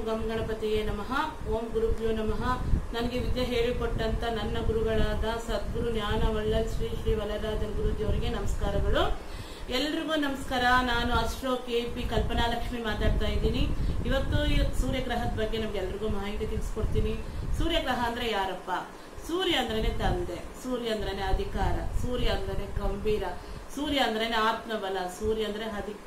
ಗಂ ಗಣಪತಿಯೇ ನಮಃ ಓಂ ಗುರುಭ್ಯೋ ನಮಃ ನನಗೆ ವಿದ್ಯೆ ಹೇಳಿಕೊಟ್ಟಂತ ನನ್ನ ಗುರುಗಳಾದ ಸದ್ಗುರು ಜ್ಞಾನವಳ್ಳ ಶ್ರೀ ಶ್ರೀ ವಲರಾಜನ್ ಗುರುಜಿ ಅವರಿಗೆ ನಮಸ್ಕಾರಗಳು ಎಲ್ರಿಗೂ ನಮಸ್ಕಾರ ನಾನು ಅಶ್ರೋ ಕೆ ಪಿ ಕಲ್ಪನಾ ಲಕ್ಷ್ಮಿ ಮಾತಾಡ್ತಾ ಇದ್ದೀನಿ ಇವತ್ತು ಈ ಸೂರ್ಯಗ್ರಹದ ಬಗ್ಗೆ ನಮ್ಗೆ ಎಲ್ರಿಗೂ ಮಾಹಿತಿ ತಿಳಿಸ್ಕೊಡ್ತೀನಿ ಸೂರ್ಯಗ್ರಹ ಅಂದ್ರೆ ಯಾರಪ್ಪ ಸೂರ್ಯ ಅಂದ್ರೇನೆ ತಂದೆ ಸೂರ್ಯ ಅಂದ್ರೇನೆ ಅಧಿಕಾರ ಸೂರ್ಯ ಅಂದ್ರೇನೆ ಗಂಭೀರ ಸೂರ್ಯ ಅಂದ್ರೇನೆ ಆತ್ಮಬಲ ಸೂರ್ಯ ಅಂದ್ರೆ ಅಧಿ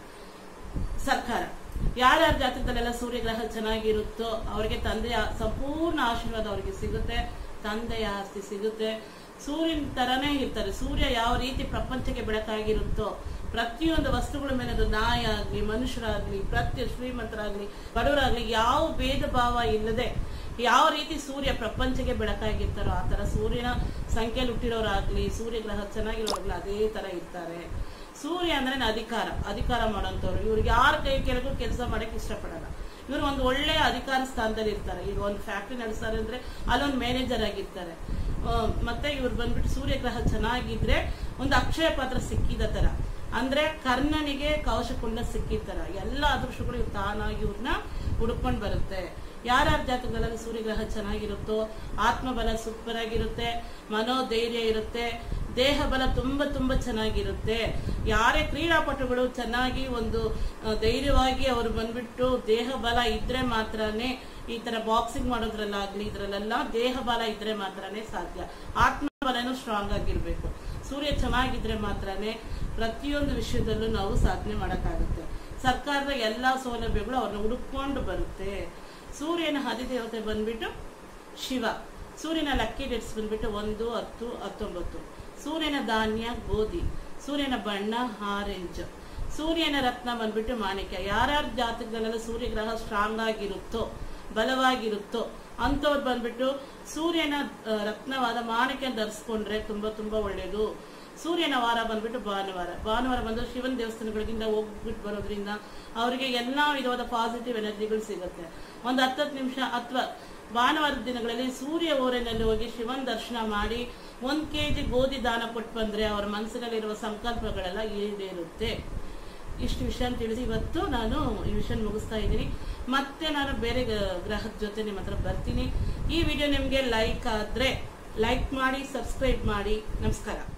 ಸರ್ಕಾರ ಯಾರ್ಯಾರ ಜಾತಕದಲ್ಲೆಲ್ಲ ಸೂರ್ಯಗ್ರಹ ಚೆನ್ನಾಗಿರುತ್ತೋ ಅವರಿಗೆ ತಂದೆಯ ಸಂಪೂರ್ಣ ಆಶೀರ್ವಾದ ಅವರಿಗೆ ಸಿಗುತ್ತೆ ತಂದೆಯ ಆಸ್ತಿ ಸಿಗುತ್ತೆ ಸೂರ್ಯನ ತರನೇ ಇರ್ತಾರೆ ಸೂರ್ಯ ಯಾವ ರೀತಿ ಪ್ರಪಂಚಕ್ಕೆ ಬೆಳಕಾಗಿರುತ್ತೋ ಪ್ರತಿಯೊಂದು ವಸ್ತುಗಳ ಮೇಲೆ ಅದು ನಾಯಿ ಆಗ್ಲಿ ಮನುಷ್ಯರಾಗ್ಲಿ ಪ್ರತಿ ಶ್ರೀಮಂತರಾಗ್ಲಿ ಬಡವರಾಗ್ಲಿ ಯಾವ ಭೇದ ಭಾವ ಇಲ್ಲದೆ ಯಾವ ರೀತಿ ಸೂರ್ಯ ಪ್ರಪಂಚಕ್ಕೆ ಬೆಳಕಾಗಿರ್ತಾರೋ ಆ ತರ ಸೂರ್ಯನ ಸಂಖ್ಯೆಯಲ್ಲಿ ಹುಟ್ಟಿರೋರಾಗ್ಲಿ ಸೂರ್ಯಗ್ರಹ ಚೆನ್ನಾಗಿರೋರಾಗ್ಲಿ ಅದೇ ತರ ಇರ್ತಾರೆ ಸೂರ್ಯ ಅಂದ್ರೆ ಅಧಿಕಾರ ಅಧಿಕಾರ ಮಾಡೋಂಥವ್ರು ಇವ್ರಿಗೆ ಯಾರ ಕೈ ಕೆಳಗೂ ಕೆಲಸ ಮಾಡಕ್ ಇಷ್ಟಪಡಲ್ಲ ಇವ್ರು ಒಂದು ಒಳ್ಳೆ ಅಧಿಕಾರ ಸ್ಥಾನದಲ್ಲಿ ಇರ್ತಾರೆ ಈಗ ಒಂದು ಫ್ಯಾಕ್ಟ್ರಿ ನಡೆಸ್ತಾರೆ ಅಂದ್ರೆ ಅಲ್ಲೊಂದು ಮ್ಯಾನೇಜರ್ ಆಗಿರ್ತಾರೆ ಆ, ಮತ್ತೆ ಇವ್ರು ಬಂದ್ಬಿಟ್ಟು ಸೂರ್ಯಗ್ರಹ ಚೆನ್ನಾಗಿದ್ರೆ ಒಂದು ಅಕ್ಷಯ ಪಾತ್ರ ಸಿಕ್ಕಿದ ತರ ಅಂದ್ರೆ ಕರ್ಣನಿಗೆ ಕವಚಕೊಂಡ ಸಿಕ್ಕಿದ ಎಲ್ಲ ಅದೃಷ್ಟಗಳು ಇವ್ರು ತಾನಾಗಿ ಇವ್ರನ್ನ ಹುಡ್ಕೊಂಡ್ ಬರುತ್ತೆ ಯಾರ್ಯಾರ ಜಾತಕಗಳಲ್ಲಿ ಸೂರ್ಯಗ್ರಹ ಚೆನ್ನಾಗಿರುತ್ತೋ ಆತ್ಮಬಲ ಸೂಪರ್ ಆಗಿರುತ್ತೆ ಮನೋಧೈರ್ಯ ಇರುತ್ತೆ ದೇಹ ಬಲ ತುಂಬಾ ತುಂಬಾ ಚೆನ್ನಾಗಿರುತ್ತೆ ಯಾರೇ ಕ್ರೀಡಾಪಟುಗಳು ಚೆನ್ನಾಗಿ ಒಂದು ಆ, ಧೈರ್ಯವಾಗಿ ಅವರು ಬಂದ್ಬಿಟ್ಟು ದೇಹ ಬಲ ಇದ್ರೆ ಮಾತ್ರನೇ ಈ ತರ ಬಾಕ್ಸಿಂಗ್ ಮಾಡೋದ್ರಲ್ಲಾಗ್ಲಿ ಇದ್ರಲ್ಲೆಲ್ಲ ದೇಹ ಬಲ ಇದ್ರೆ ಮಾತ್ರನೇ ಸಾಧ್ಯ ಆತ್ಮಬಲನೂ ಸ್ಟ್ರಾಂಗ್ ಆಗಿರ್ಬೇಕು ಸೂರ್ಯ ಚೆನ್ನಾಗಿದ್ರೆ ಮಾತ್ರನೇ ಪ್ರತಿಯೊಂದು ವಿಷಯದಲ್ಲೂ ನಾವು ಸಾಧನೆ ಮಾಡಕ್ಕಾಗುತ್ತೆ ಸರ್ಕಾರದ ಎಲ್ಲಾ ಸೌಲಭ್ಯಗಳು ಅವ್ರನ್ನ ಹುಡುಕೊಂಡು ಬರುತ್ತೆ ಸೂರ್ಯನ ಅಧಿದೇವತೆ ಬಂದ್ಬಿಟ್ಟು ಶಿವ ಸೂರ್ಯನ ಲಕ್ಕಿ ಡೇಟ್ಸ್ ಬಂದ್ಬಿಟ್ಟು ಒಂದು ಹತ್ತು ಹತ್ತೊಂಬತ್ತು ಸೂರ್ಯನ ಧಾನ್ಯ ಗೋಧಿ ಸೂರ್ಯನ ಬಣ್ಣ ಆರೆಂಜ್ ಸೂರ್ಯನ ರತ್ನ ಬಂದ್ಬಿಟ್ಟು ಮಾಣಿಕ್ಯ ಯಾರ್ಯಾರ ಜಾತಕದಲ್ಲೆಲ್ಲ ಸೂರ್ಯಗ್ರಹ ಸ್ಟ್ರಾಂಗ್ ಆಗಿರುತ್ತೋ ಬಲವಾಗಿರುತ್ತೋ ಅಂಥವ್ರು ಬಂದ್ಬಿಟ್ಟು ಸೂರ್ಯನ ಆ, ರತ್ನವಾದ ಮಾಣಿಕ್ಯ ಧರಿಸ್ಕೊಂಡ್ರೆ ತುಂಬಾ ತುಂಬಾ ಒಳ್ಳೇದು ಸೂರ್ಯನ ವಾರ ಬಂದ್ಬಿಟ್ಟು ಭಾನುವಾರ ಭಾನುವಾರ ಬಂದು ಶಿವನ ದೇವಸ್ಥಾನಗಳಿಂದ ಹೋಗ್ಬಿಟ್ಟು ಬರೋದ್ರಿಂದ ಅವರಿಗೆ ಎಲ್ಲಾ ವಿಧವಾದ ಪಾಸಿಟಿವ್ ಎನರ್ಜಿಗಳು ಸಿಗುತ್ತೆ ಒಂದು ಹತ್ತತ್ತು ನಿಮಿಷ ಅಥವಾ ಭಾನುವಾರದ ದಿನಗಳಲ್ಲಿ ಸೂರ್ಯ ಊರಿನಲ್ಲಿ ಹೋಗಿ ಶಿವನ್ ದರ್ಶನ ಮಾಡಿ ಒಂದ್ ಕೆಜಿ ಗೋಧಿ ದಾನ ಕೊಟ್ಟು ಬಂದ್ರೆ ಅವರ ಮನಸ್ಸಿನಲ್ಲಿರುವ ಸಂಕಲ್ಪಗಳೆಲ್ಲ ಈಡೇರುತ್ತೆ ಇಷ್ಟು ವಿಷಯ ತಿಳಿಸಿ ಇವತ್ತು ನಾನು ಈ ವಿಷಯ ಮುಗಿಸ್ತಾ ಇದ್ದೀನಿ ಮತ್ತೆ ನಾನು ಬೇರೆ ಗ- ಗ್ರಹದ ಜೊತೆ ನಿಮ್ಮ ಹತ್ರ ಬರ್ತೀನಿ ಈ ವಿಡಿಯೋ ನಿಮಗೆ ಲೈಕ್ ಆದ್ರೆ ಲೈಕ್ ಮಾಡಿ ಸಬ್ಸ್ಕ್ರೈಬ್ ಮಾಡಿ ನಮಸ್ಕಾರ